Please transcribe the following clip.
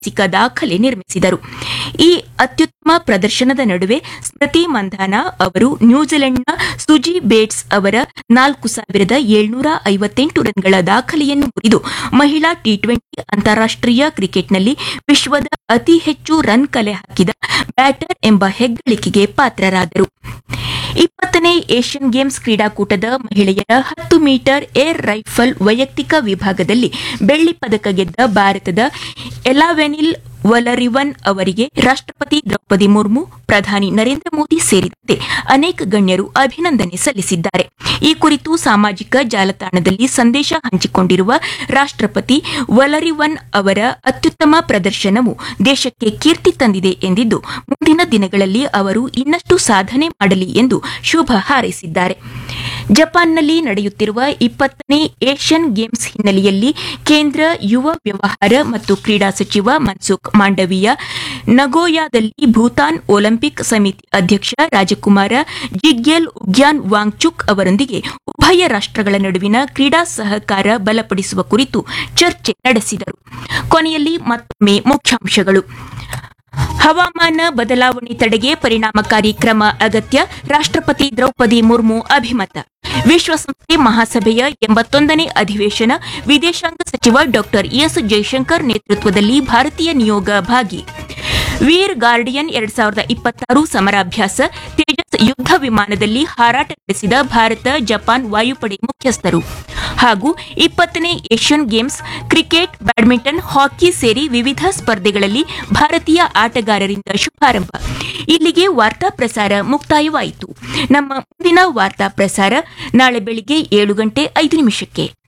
ಐತಿಹಾಸಿಕ ದಾಖಲೆ ನಿರ್ಮಿಸಿದರು ಈ ಅತ್ಯುತ್ತಮ ಪ್ರದರ್ಶನದ ನಡುವೆ ಸ್ಮೃತಿ ಮಂಧಾನ ಅವರು ನ್ಯೂಜಿಲೆಂಡ್ನ ಸುಜಿ ಬೇಟ್ಸ್ ಅವರ ನಾಲ್ಕು ಸಾವಿರದ ಏಳ್ನೂರ ಐವತ್ತೆಂಟು ರನ್ಗಳ ದಾಖಲೆಯನ್ನು ಮುರಿದು ಮಹಿಳಾ ಟಿ ಟ್ವೆಂಟಿ ಅಂತಾರಾಷ್ಟೀಯ ಕ್ರಿಕೆಟ್ನಲ್ಲಿ ವಿಶ್ವದ ಅತಿ ಹೆಚ್ಚು ರನ್ ಕಲೆ ಹಾಕಿದ ಬ್ಯಾಟರ್ ಎಂಬ ಹೆಗ್ಗಳಿಕೆಗೆ ಪಾತ್ರರಾದರು ಇಪ್ಪತ್ತನೇ ಏಷ್ಯನ್ ಗೇಮ್ಸ್ ಕ್ರೀಡಾಕೂಟದ ಮಹಿಳೆಯರ ಹತ್ತು ಮೀಟರ್ ಏರ್ ರೈಫಲ್ ವೈಯಕ್ತಿಕ ವಿಭಾಗದಲ್ಲಿ ಬೆಳ್ಳಿ ಪದಕ ಗೆದ್ದ ಭಾರತದ ಎಲಾವೆನಿಲ್ ವಲರಿವನ್ ಅವರಿಗೆ ರಾಷ್ಟ್ರಪತಿ ದ್ರೌಪದಿ ಮುರ್ಮು ಪ್ರಧಾನಿ ನರೇಂದ್ರ ಮೋದಿ ಸೇರಿದಂತೆ ಅನೇಕ ಗಣ್ಯರು ಅಭಿನಂದನೆ ಸಲ್ಲಿಸಿದ್ದಾರೆ ಈ ಕುರಿತು ಸಾಮಾಜಿಕ ಜಾಲತಾಣದಲ್ಲಿ ಸಂದೇಶ ಹಂಚಿಕೊಂಡಿರುವ ರಾಷ್ಟ್ರಪತಿ ವಲರಿವನ್ ಅವರ ಅತ್ಯುತ್ತಮ ಪ್ರದರ್ಶನವು ದೇಶಕ್ಕೆ ಕೀರ್ತಿ ತಂದಿದೆ ಎಂದಿದ್ದು ಮುಂದಿನ ದಿನಗಳಲ್ಲಿ ಅವರು ಇನ್ನಷ್ಟು ಸಾಧನೆ ಮಾಡಲಿ ಎಂದು ಶುಭ ಹಾರೈಸಿದ್ದಾರೆ ಜಪಾನ್ನಲ್ಲಿ ನಡೆಯುತ್ತಿರುವ ಇಪ್ಪತ್ತನೇ ಏಷ್ಯನ್ ಗೇಮ್ಸ್ ಹಿನ್ನೆಲೆಯಲ್ಲಿ ಕೇಂದ್ರ ಯುವ ವ್ಯವಹಾರ ಮತ್ತು ಕ್ರೀಡಾ ಸಚಿವ ಮನ್ಸುಖ್ ಮಾಂಡವೀಯ ನಗೋಯಾದಲ್ಲಿ ಭೂತಾನ್ ಒಲಿಂಪಿಕ್ ಸಮಿತಿ ಅಧ್ಯಕ್ಷ ರಾಜಕುಮಾರ ಜಿಗ್ಯೆಲ್ ಉಗ್ಯಾನ್ ವಾಂಗ್ಚುಕ್ ಅವರೊಂದಿಗೆ ಉಭಯ ರಾಷ್ಟ್ರಗಳ ನಡುವಿನ ಕ್ರೀಡಾ ಸಹಕಾರ ಬಲಪಡಿಸುವ ಕುರಿತು ಚರ್ಚೆ ನಡೆಸಿದರು ಕೊನೆಯಲ್ಲಿ ಮತ್ತೊಮ್ಮೆ ಮುಖ್ಯಾಂಶಗಳು ಹವಾಮಾನ ಬದಲಾವಣೆ ತಡೆಗೆ ಪರಿಣಾಮಕಾರಿ ಕ್ರಮ ಅಗತ್ಯ ರಾಷ್ಟ್ರಪತಿ ದ್ರೌಪದಿ ಮುರ್ಮು ಅಭಿಮತ ವಿಶ್ವಸಂಸ್ಥೆ ಮಹಾಸಭೆಯ ಎಂಬತ್ತೊಂದನೇ ಅಧಿವೇಶನ ವಿದೇಶಾಂಗ ಸಚಿವ ಡಾ ಎಸ್ ಜೈಶಂಕರ್ ನೇತೃತ್ವದಲ್ಲಿ ಭಾರತೀಯ ನಿಯೋಗ ಭಾಗಿ ವೀರ್ ಗಾರ್ಡಿಯನ್ ಎರಡ್ ಸಾವಿರದ ಇಪ್ಪತ್ತಾರು ಸಮರಾಭ್ಯಾಸ ತೇಜಸ್ ಯುದ್ಧ ವಿಮಾನದಲ್ಲಿ ಹಾರಾಟ ನಡೆಸಿದ ಭಾರತ ಜಪಾನ್ ವಾಯುಪಡೆ ಮುಖ್ಯಸ್ಥರು ಹಾಗೂ ಇಪ್ಪತ್ತನೇ Asian games cricket badminton hockey ಸೇರಿ ವಿವಿಧ ಸ್ಪರ್ಧೆಗಳಲ್ಲಿ ಭಾರತೀಯ ಆಟಗಾರರಿಂದ ಶುಭಾರಂಭ ಇಲ್ಲಿಗೆ ವಾರ್ತಾ ಪ್ರಸಾರ ಮುಕ್ತಾಯವಾಯಿತು ನಮ್ಮ ಮುಂದಿನ ವಾರ್ತಾ ಪ್ರಸಾರ ನಾಳೆ ಬೆಳಿಗ್ಗೆ ಏಳು ಗಂಟೆ ಐದು ನಿಮಿಷಕ್ಕೆ